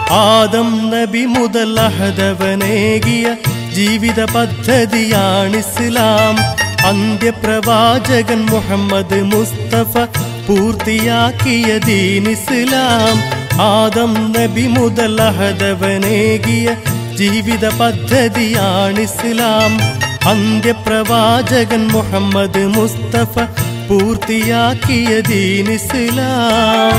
ആദം നബി മുതൽ അഹദവനേകിയ ജീവിത പദ്ധതിയാണ് ഇസ്ലാം അന്ത്യപ്രവാചകൻ മുഹമ്മദ് മുസ്തഫ പൂർത്തിയാക്കിയ ദീൻ ഇസ്ലാം ആദം നബി മുതൽ അഹദവനേകിയ ജീവിത പദ്ധതിയാണ് ഇസ്ലാം അന്ത്യപ്രവാചകൻ മുഹമ്മദ് മുസ്തഫ പൂർത്തിയാക്കിയ ദീൻ ഇസ്ലാം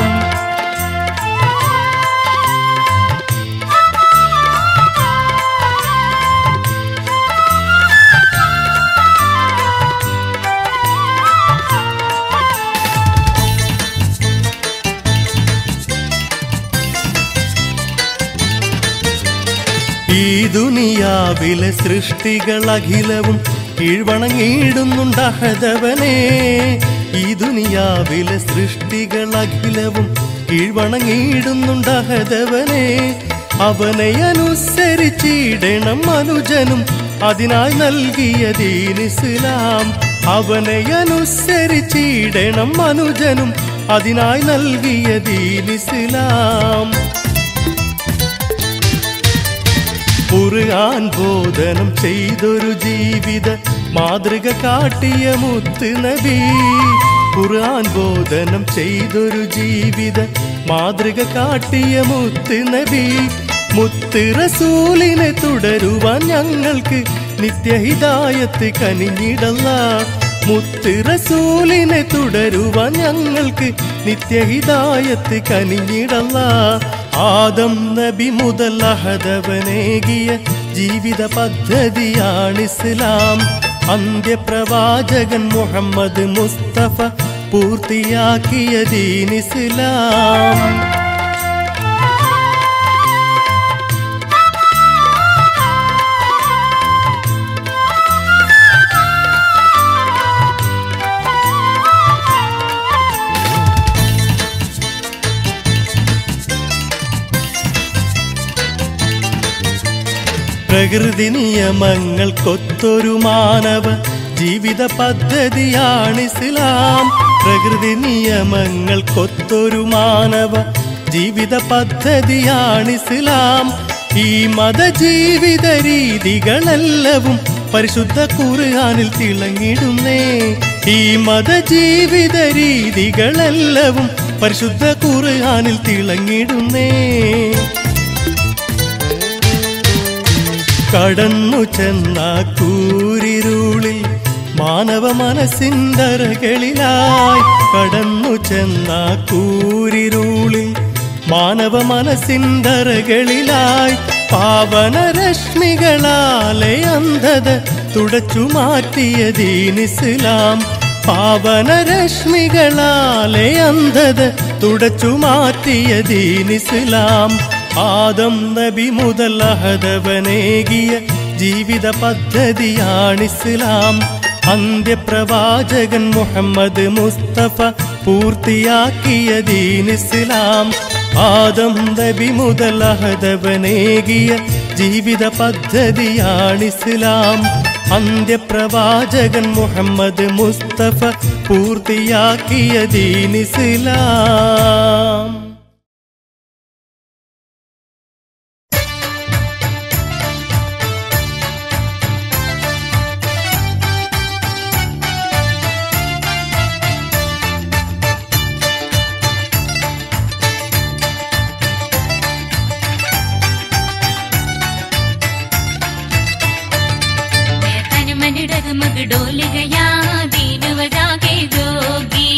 ഈ ദുനിയാവിലെ സൃഷ്ടികൾ അഖിലവും കീഴ്വണങ്ങിയിടുന്നുണ്ടഹദവനെ ഈ ദുനിയാവിലെ സൃഷ്ടികൾ അഖിലവും കീഴ്വണങ്ങിയിടുന്നുണ്ടഹദവനെ അവനെ അനുസരിച്ചിടണം മനുജനും അതിനായി നൽകിയ ദീൻ ഇസ്ലാം അവനെ അനുസരിച്ചിടണം മനുജനും അതിനായി നൽകിയ ദീൻ ഇസ്ലാം ഖുർആൻ ബോധനം ചെയ്തൊരു ജീവിത മാതൃക കാട്ടിയ മുത്ത് നബി ഖുർആൻ ബോധനം ചെയ്തൊരു ജീവിത മാതൃക കാട്ടിയ മുത്ത് നബി മുത്ത് റസൂലിനെ തുടരുവാൻ ഞങ്ങൾക്ക് നിത്യഹിതായത്ത് കനിഞ്ഞിടല്ല മുത്ത് റസൂലിനെ തുടരുവാൻ ഞങ്ങൾക്ക് നിത്യഹിതായത്ത് കനിഞ്ഞിടല്ല ആദം നബി മുതൽ അഹദവനേകിയ ജീവിത പദ്ധതിയാണ് ഇസ്ലാം അന്ത്യപ്രവാചകൻ മുഹമ്മദ് മുസ്തഫ പൂർത്തിയാക്കിയ ദീൻ ഇസ്ലാം പ്രകൃതി നിയമങ്ങൾക്കൊത്തൊരു മാനവ ജീവിത പദ്ധതിയാണ് ഇസ്ലാം പ്രകൃതി നിയമങ്ങൾക്കൊത്തൊരു മാനവ ജീവിത പദ്ധതിയാണ് ഇസ്ലാം ഈ മതജീവിത രീതികളെല്ലവും പരിശുദ്ധ ഖുർആനിൽ തിളങ്ങിടുന്നേ ഈ മതജീവിത രീതികളെല്ലവും പരിശുദ്ധ ഖുർആനിൽ തിളങ്ങിടുന്നേ കടന്നു ചെന്ന കൂരിരുളിൽ മാനവ മനസ്സിൻ്ററകളിലായി കടന്നു ചെന്ന കൂരിരുളിൽ മാനവ മനസ്സിൻ്ററകളിലായി പാവന രശ്മികളാലെ അന്ധത തുടച്ചു മാറ്റിയ ദീനിസ്ലാം പാവന രശ്മികളാലെ അന്ധത തുടച്ചു മാറ്റിയ ദീനിസ്ലാം ആദം നബി മുതൽ അഹദവനേകിയ ജീവിത പദ്ധതിയാണ് ഇസ്ലാം അന്ത്യപ്രവാചകൻ മുഹമ്മദ് മുസ്തഫ പൂർത്തിയാക്കിയ ദീൻ ഇസ്ലാം ആദം നബി മുതൽ അഹദവനേകിയ ജീവിത പദ്ധതിയാണ് ഇസ്ലാം അന്ത്യപ്രവാചകൻ മുഹമ്മദ് മുസ്തഫ പൂർത്തിയാക്കിയ ദീൻ ഇസ്ലാം तन मन डगमग डोल गया दीन वजा के जोगी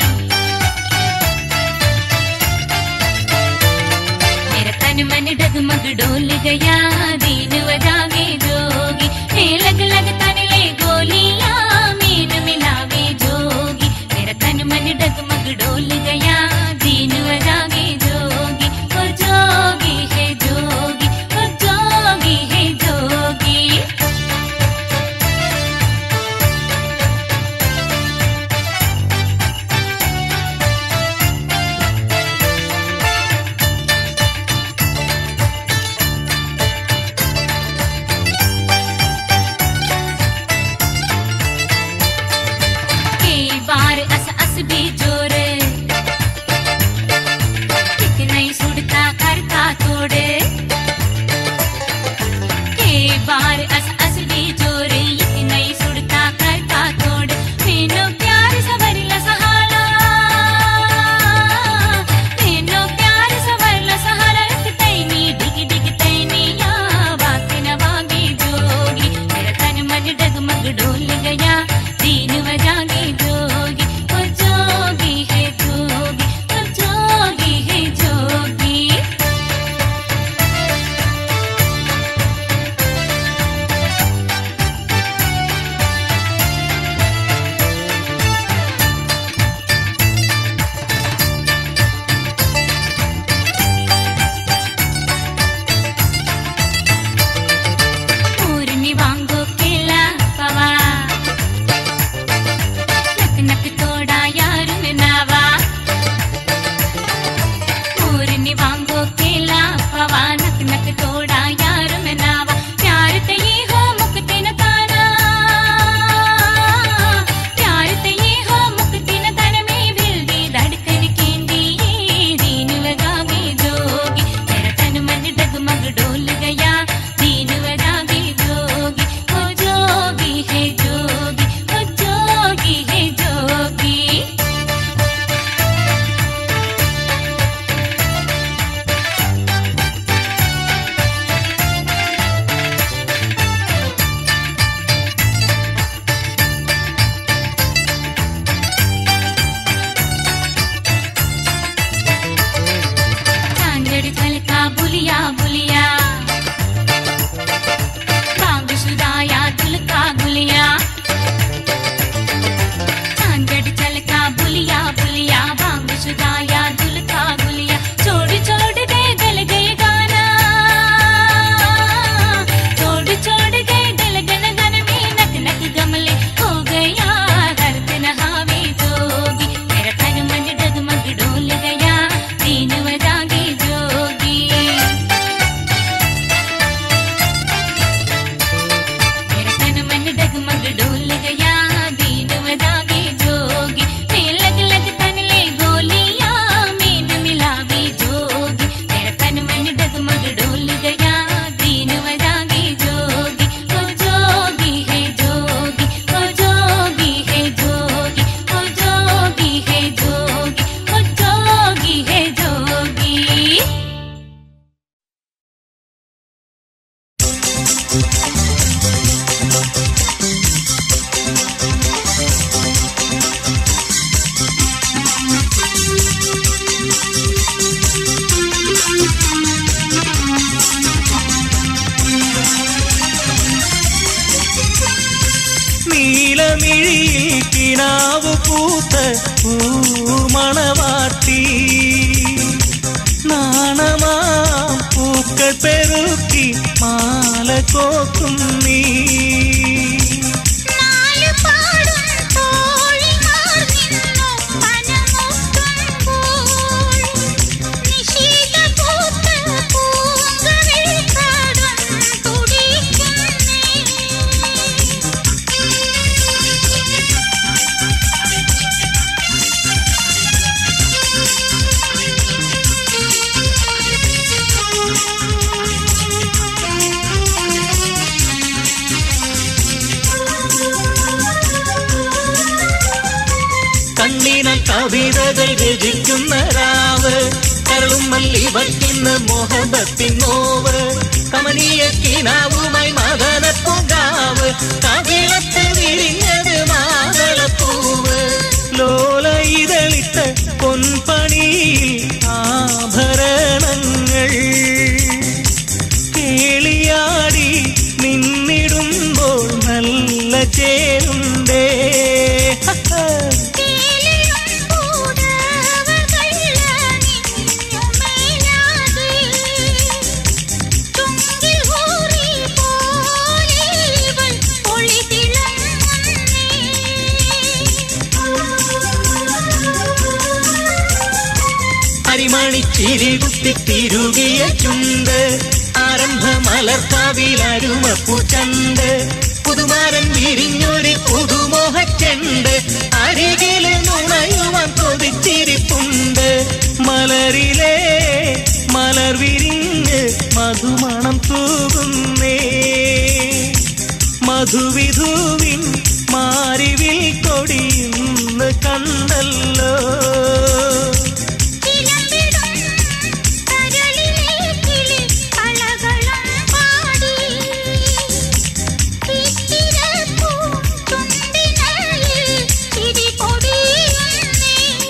मेरा तन मन डगमग डोल गया दीन वजा के जोगी ने लग लग तन ले गोलियां मीन मिलावे जोगी मेरा तन मन डगमग डोल गया दीन वजा के जोगी ओ जोगी है जोगी ओ जोगी है जोगी कई बार अस अस भी जोर നീലമിഴിയിൽ കിനാവ് പൂത്ത പൂമണവാട്ടി നാണമാം പൂക്കൾ പെറുക്കി മാല കോക്കും നീ നാല് പാടും തോഴിമാർ നിന്നു പനമൊട്ടുമ്പോൾ നിശീത പൂത്ത പൂങ്കവിൾ കാടും തുടിക്കുന്നേ കണ്ണിന കവിതകൾ രചിക്കുന്ന രാവ് കരളും മല്ലി വയ്ക്കുന്ന മോഹബത്തിൻ നോവ് കമനീയ കിനാവുമായി മദന പൂങ്കാവ് കവിളത്ത് വിരിഞ്ഞത് മാതളപ്പൂവ് ലോല ഇതളിട്ട് പൊൻപണിയിൽ ആഭരണങ്ങൾ കേളിയാടി നിന്നിടുമ്പോൾ നല്ല ചേരുണ്ടേ കേളിയും പൂടവകൾ നിന്നുമേലാതെ ചുണ്ടിൽ ഊറി പോലിവൾ ഒളിതിളങ്ങുന്നേ അരിമണിച്ചിരി കുത്തി തിരുകിയ ചുണ്ട് ആരംഭ മലർക്കാവിലരുമപ്പു ചണ്ട് പുതുമാരൻ വിരിഞ്ഞൊരു പുതുമോഹച്ചെണ്ട് അരികില് നുണയുവാൻ കൊതിച്ചിരിപ്പുണ്ട് മലരിലെ മലർ വിരിഞ്ഞ് മധുമണം തൂകുന്നേ മധുവിധുവിൻ മാരിവിൽ കൊടിയുന്ന് കണ്ടല്ലോ ചിലമ്പിടും കരളിലെ കിളി കളകളം പാടി ചിത്തിരപ്പൂ ചുണ്ടിനയിൽ ചിരി പൊടിയുന്നേ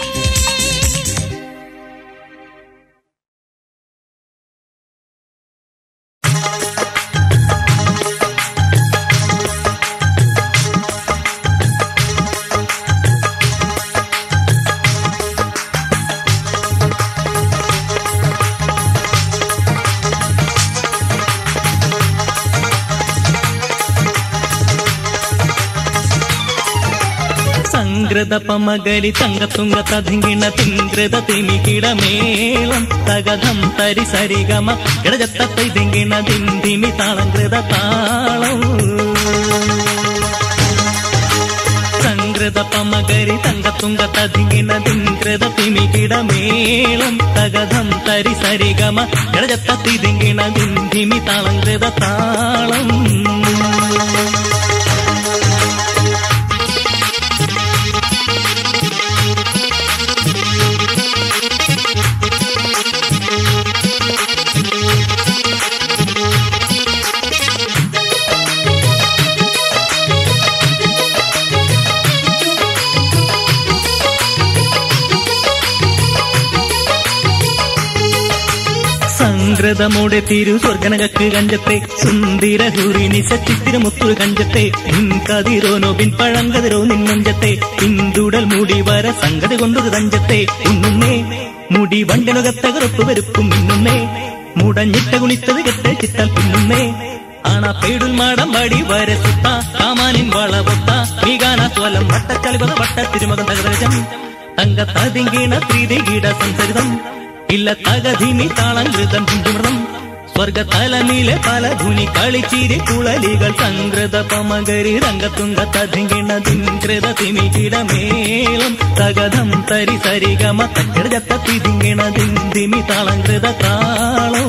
സംഗ്രത പമകരി തങ്കത്തുങ്ക തതിങ്കിണ തിങ്കൃത തിമികിട മേളം തകതം തരി സരിഗമ ഇടജത്ത തിങ്കിണ ദിന്തിമി താളങ്കൃത താളം സംഗ്രത പമകരി തങ്കത്തുങ്ക തതിങ്കിണ ദിങ്കൃത തിമികിട മേളം തകതം തരി സരിഗമ ഇടജത്ത തിങ്കിണ ദിന്തിമി താളങ്കൃത താളം സംഗ്രതമോടെ തിരു സ്വർഗനകക്ക് കഞ്ചത്തെ സുന്ദര ഹുറിനിസ ചിത്തിരമുത്തു കഞ്ചത്തെ നിൻ കതിരോനോ പിൻ പഴങ്കതിരോ നിൻ മഞ്ചത്തെ പിന്തുടൽ മുടി വര സംഗതി കൊണ്ടൊരു തഞ്ചത്തെ ഉണ്ണുന്നേ മുടി വണ്ടിനുകത്ത കറുപ്പ് വെറുപ്പും മിന്നുന്നേ മുടഞ്ഞിട്ട കുളിത്തത് കെട്ട് ചിത്താൽ പിന്നുന്നേ ആണ പേടുൽ മാടം വടി വരസുത്ത കാമാനിൻ വളവൊത്ത മീകാന സ്വലം വട്ടച്ചളിപത വട്ട തിരുമകം തകരജം തങ്കത്തതിങ്കീണ പ്രീതികീട സംസരിതം ഇല്ല തകധിനി താളം കൃതം ഹിന്ദുമൃതം സ്വർഗ തലമിലെ പല ധുനി കളിച്ചിരി കുളലികൾ സംകൃത പമകരി രംഗത്തുങ്ക തതിങ്കിണ ദിങ്കൃത തിമികിട മേളം തകതം തരി സരിഗമ തക്കിടജത്ത തിതിങ്കിണ ദിന്തിമി താളം കൃത താളോ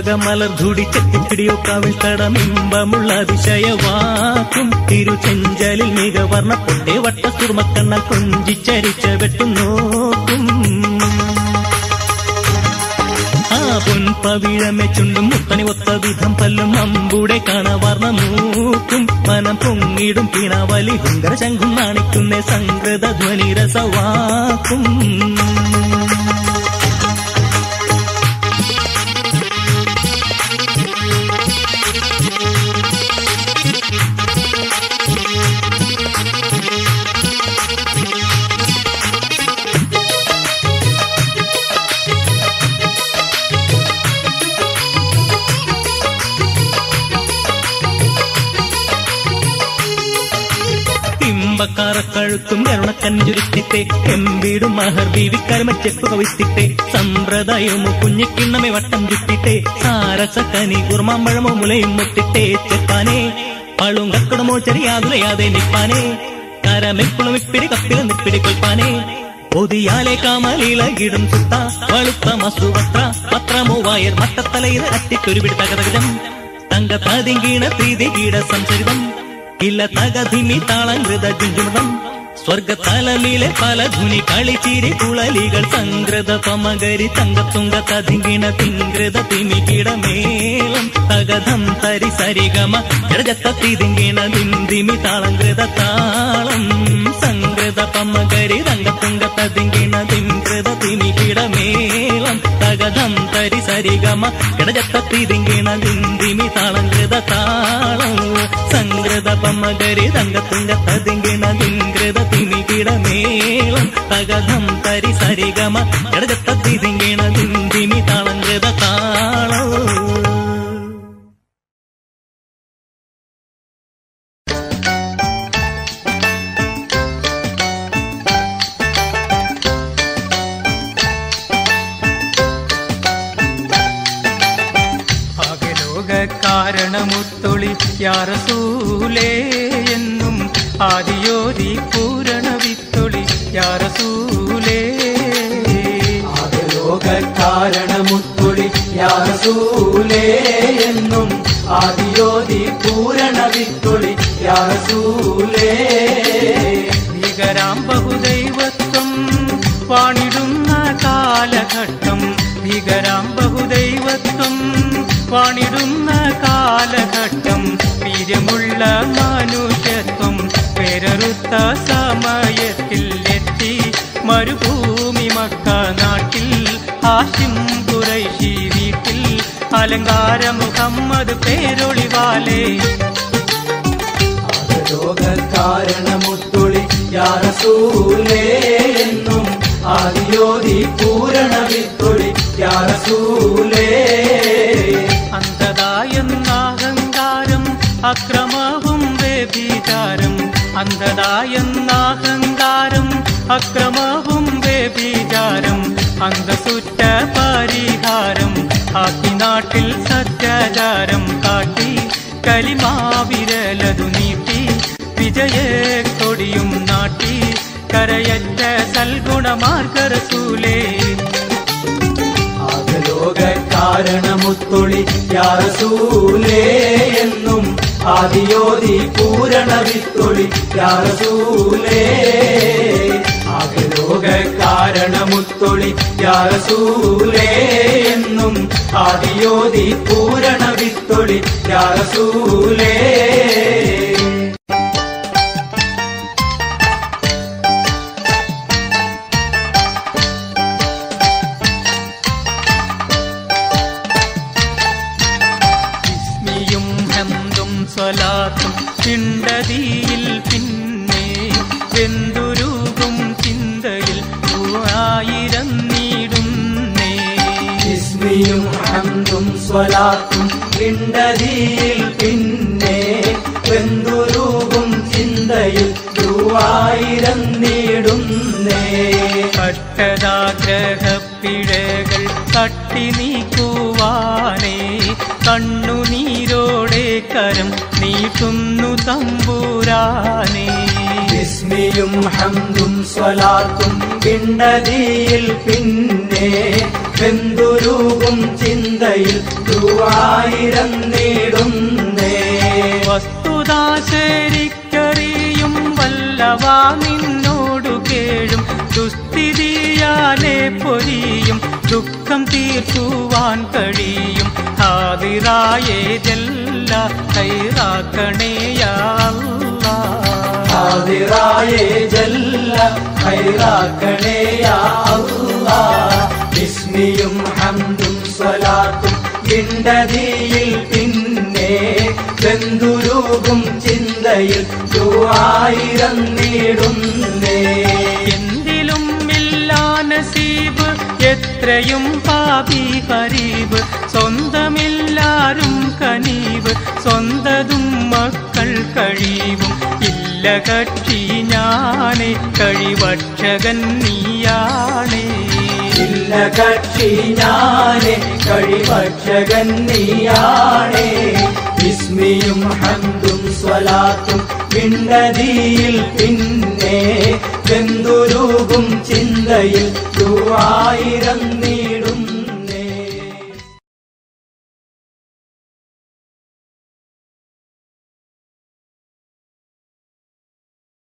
ചെമ്പകമലർധുടി ചെത്തിപ്പിടിയോ കാവിൽ കടമിമ്പമുള്ള അതിശയവാക്കും തിരുചെഞ്ചലിൽ മികവർണ്ണ പൊട്ടേ വട്ട സുർമക്കണ്ണ കൊഞ്ചിച്ചരിച്ച വെട്ടുന്നോക്കും ആ പൊൻപവിഴമെ ചുണ്ടും മുത്തണി ഒത്ത വിധം പല്ലും അമ്പൂടെ കാണവർണ്ണ മൂക്കും മനം പൊങ്ങിടും പിണവലി ഹുങ്കര ശംഖും നാണിക്കുന്നേ സംകൃത ധ്വനി രസവാക്കും ഇമ്പക്കാറക്കഴുത്തും കരുണക്കഞ്ചുരുത്തിത്തെ എമ്പീടും മഹർ ബീവി കരുമച്ചെപ്പ് കവിത്തിത്തെ സമ്പ്രദായമോ കുഞ്ഞിക്കിണ്ണമെ വട്ടം ചുറ്റിത്തെ സാരസക്കനി കുർമാമ്പഴമോ മുലയും മുത്തിത്തെ ചെപ്പാനെ പളുങ്കക്കടമോ ചെറിയാതുലയാതെ നിപ്പാനെ കരമെക്കുളം ഇപ്പിടി കപ്പില നിപ്പിടി കൊൽപ്പാനെ പൊതിയാലെ കാമലീളകിടും സുത്ത വളുത്ത മസുവസ്ത്ര പത്രമോ വായർ മട്ടത്തലയിൽ അറ്റിക്കൊരുപിടി തകതകജം തങ്ക താതിങ്കീണ പ്രീതി കീട സംസരിതം ഇല്ല തകധിമി താളങ്കൃത ജുഞ്ചുമതം സ്വർഗത്തലമീലെ പല ധുനി കളിച്ചിരി കുളലികൾ സംഗ്രത പമകരി തങ്കത്തുങ്ക തതിങ്കിണ തിങ്കൃത തിമികിടമേളം തകധം തരി സരിഗമ ജടജത്ത തിതിങ്കിണ ദിന്തിമി താളങ്കൃത താളം സംഗ്രത പമകരി തങ്കത്തുങ്ക തതിങ്കിണ തിങ്കൃത തിമികിടമേളം തകധം തരി സരിഗമ ജടജത്ത തിതിങ്കിണ ദിന്തിമി താളങ്കൃത താളം സംഗ്രത പമകരി തങ്കത്തുങ്ക തതിങ്കിണ ദിങ്കൃത തിമികിടമേളം തകധം തരി സരിഗമ ജടജത്ത തിതിങ്കിണ ദിന്തിമി താളങ്കൃത താളം അകലോക കാരണമുത്തൊളി യാറസൂലേ എന്നും ആദിയോതി പൂരണ വിത്തൊളി യാറസൂലേ ലോക കാരണമുത്തൊളി യാസൂലേ എന്നും ആദിയോതി പൂരണ വിത്തൊളി യാസൂലേ ഭീകരാം ബഹുദൈവത്വം വാണിടുന്ന കാലഘട്ടം ഭീകരാം ബഹുദൈവത്വം വാണിടുന്ന കാലഘട്ടം വീര്യമുള്ള മനുഷ്യത്വം പേരറുത്ത സമയത്തിൽ എത്തി മരുഭൂമി മക്ക നാട്ടിൽ ആശിം കുറൈശി വീട്ടിൽ അലങ്കാര മുഹമ്മദ് പേരൊളിവാലേ ലോക കാരണമുത്തൊളി യാസൂലേ എന്നും ആദിയോതി പൂരണ വിത്തൊളി യാസൂലേ അന്ധതായെന്നാഹങ്കാരം അക്രമവും വ്യഭിചാരം അന്ധതായെന്നാഹങ്കാരം അക്രമവും വ്യഭിചാരം അന്തസുറ്റ പരിഹാരം ആക്കി നാട്ടിൽ സത്യാചാരം കാട്ടി കലിമാവിരലതു നീട്ടി വിജയ കൊടിയും നാട്ടി കരയറ്റ സൽഗുണമാർഗരസൂലേ ലോക കാരണമുത്തൊളി യാസൂലേ എന്നും ആദിയോതി പൂരണ വിത്തൊളി യാസൂലേ ലോക കാരണമുത്തൊളി യാസൂലേ എന്നും ആദിയോതി പൂരണ വിത്തൊളി യാസൂലേ ഇസ്മിയും ഹംദും സ്വലാത്തും ചിണ്ടതിയിൽ പിന്നെ വെന്തുരുകും ചിന്തയിൽ ആയിരം നീടുന്നേ ഇസ്മിയും ഹംദും സ്വലാത്തും പിണ്ടതിയിൽ പിന്നെ വെന്തുരുകും ചിന്തയിൽ ൂവായിരം നീടുന്നേ കട്ടതാഗ്രഹപ്പിഴകൾ തട്ടി നീക്കുവാനേ കണ്ണുനീരോടെ കരം നീട്ടുന്നു തമ്പൂരാനേ ഇസ്മിയും ഹംദും സ്വലാത്തും പിണ്ടതിയിൽ പിന്നെ പിന്നെ വെന്തുരുകും ചിന്തയിൽ ദുവായിരം നേടുന്നേ വസ്തുത ശരിക്കറിയും വല്ലവാ നിന്നോടു കേഴും ദുസ്ഥിതിയാലെ പൊരിയും ദുഃഖം തീർക്കുവാൻ കഴിയും ഹാതിറായേ ജല്ല ഹൈറാക്കണേയാ അല്ലാ. ഹാദിറായേ ജല്ല ഹൈറാക്കണേ യാ അല്ലാ ഇസ്മിയും ഹംദും സ്വലാത്തും കിണ്ടതിയിൽ പിന്നെ വെന്തുരുകും ചിന്തയിൽ ദുആയിരം നേടുന്നേ എന്തിലും ഇല്ലാ നസീബ് എത്രയും പാപി കരീബ് സ്വന്തമില്ലാരും കനീവ് സ്വന്തതും മക്കൾ കഴിവും ഇല്ല കക്ഷി ഞാനേ കഴിവക്ഷകൻ നീയാണേ ഇല്ല കക്ഷി ഞാനേ കഴിവക്ഷകൻ നീയാണേ വിസ്മിയും ഹന്തും സ്വലാത്തും പിണ്ടതിയിൽ പിന്നെ വെന്തുരുകും ചിന്തയിൽ ദുആയിരം നീടും